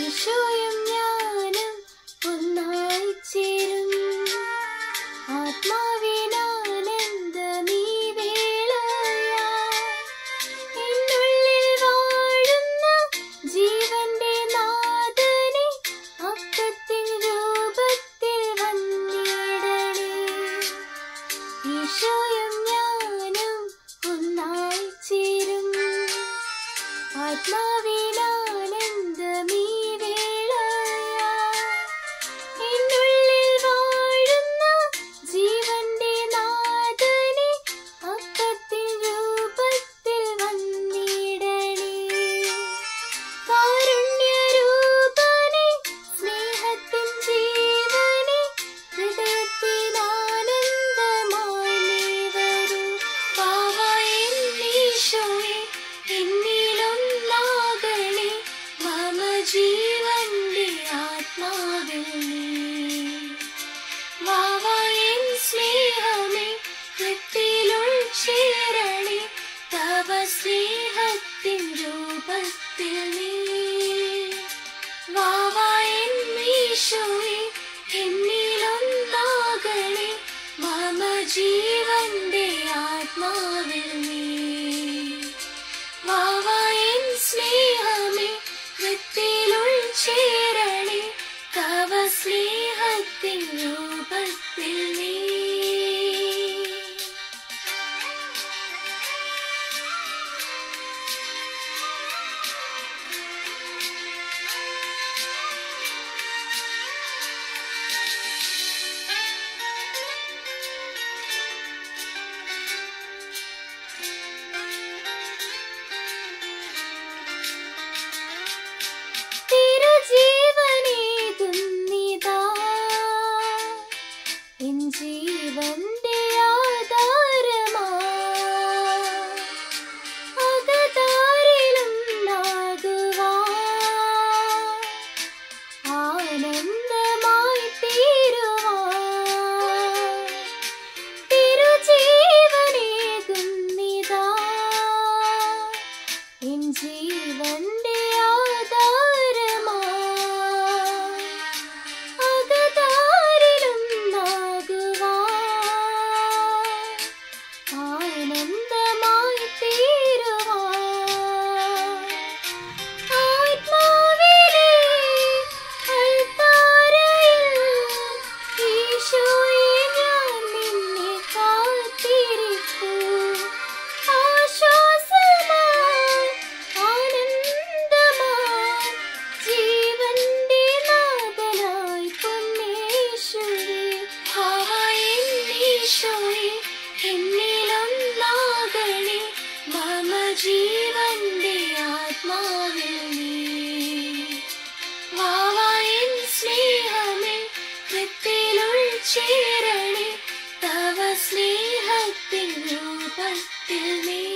ഈശോയും ഞാനും ഒന്നായി ചേരും ആത്മാവിനാനന്ദമീ വേളയായി എന്നുള്ളിൽ വാഴുന്ന ജീവന്റെ നാഥനെ അപ്പത്തിൻ രൂപത്തിൽ വന്നിടണേ ഈശോയും ഞാനും ഒന്നായി ചേരും ആത്മാവിനാനന്ദമീ വേളയായി എന്നുള്ളിൽ വാഴുന്ന ജീവന്റെ നാഥനെ അപ്പത്തിൻ രൂപത്തിൽ വന്നിടണേ കാരുണ്യരൂപനെ സ്നേഹത്തിൻ ജീവനെ ഹൃദയത്തിൽ ആനന്ദമായി നീ വരൂ ബാവായെന്നീശോയെ എന്നിലൊന്നാകണേ മമ ജീവന്റെ ആത്മാവിൽ നീ വാവായൻ സ്നേഹമേ കൃത്തിലുൾ ചേരണേ തവ സ്നേഹത്തിൻ രൂപത്തിൽ നീ വാവായൻ മീശോയെ എന്നിലൊന്നാകണേ മമ ജീവന്റെ ആത്മാവിൽ നീ വാവായൻ സ്നേഹമേ കൃത്തിലുൾ ചേരണേ തവ സ്നേഹത്തിൻ രൂപത്തിൽ നീ തിരുജീവനേകുന്നിതാ എൻ ജീവന്റെ ആധാരമാ അകതാരിലുണ്ടാകുവാ ആനന്ദമായി തീരുവാ തിരുജീവനേകുന്നിതാ എൻ ജീവന്റെ ആധാരമാ അകതാരിലുണ്ടാകുവാ ആനന്ദമായി തീരുവാ ആത്മാവിലെ അൾത്താരയിൽ ഈശോയെ ഞാൻ നിന്നെ കാത്തിരിപ്പൂ ആശ്വാസമായി ആനന്ദമായി ജീവന്റെ നാഥനായി പൊന്നേശ്വരി ഹാവായെന്നീശോയെ എന്നിലൊന്നാകണേ മമ ജീവന്റെ ആത്മാവിൽ നീ വാവായൻ സ്നേഹമേ കൃത്തിലുൾ ചേരണേ തവ സ്നേഹത്തിൻ രൂപത്തിൽ നീ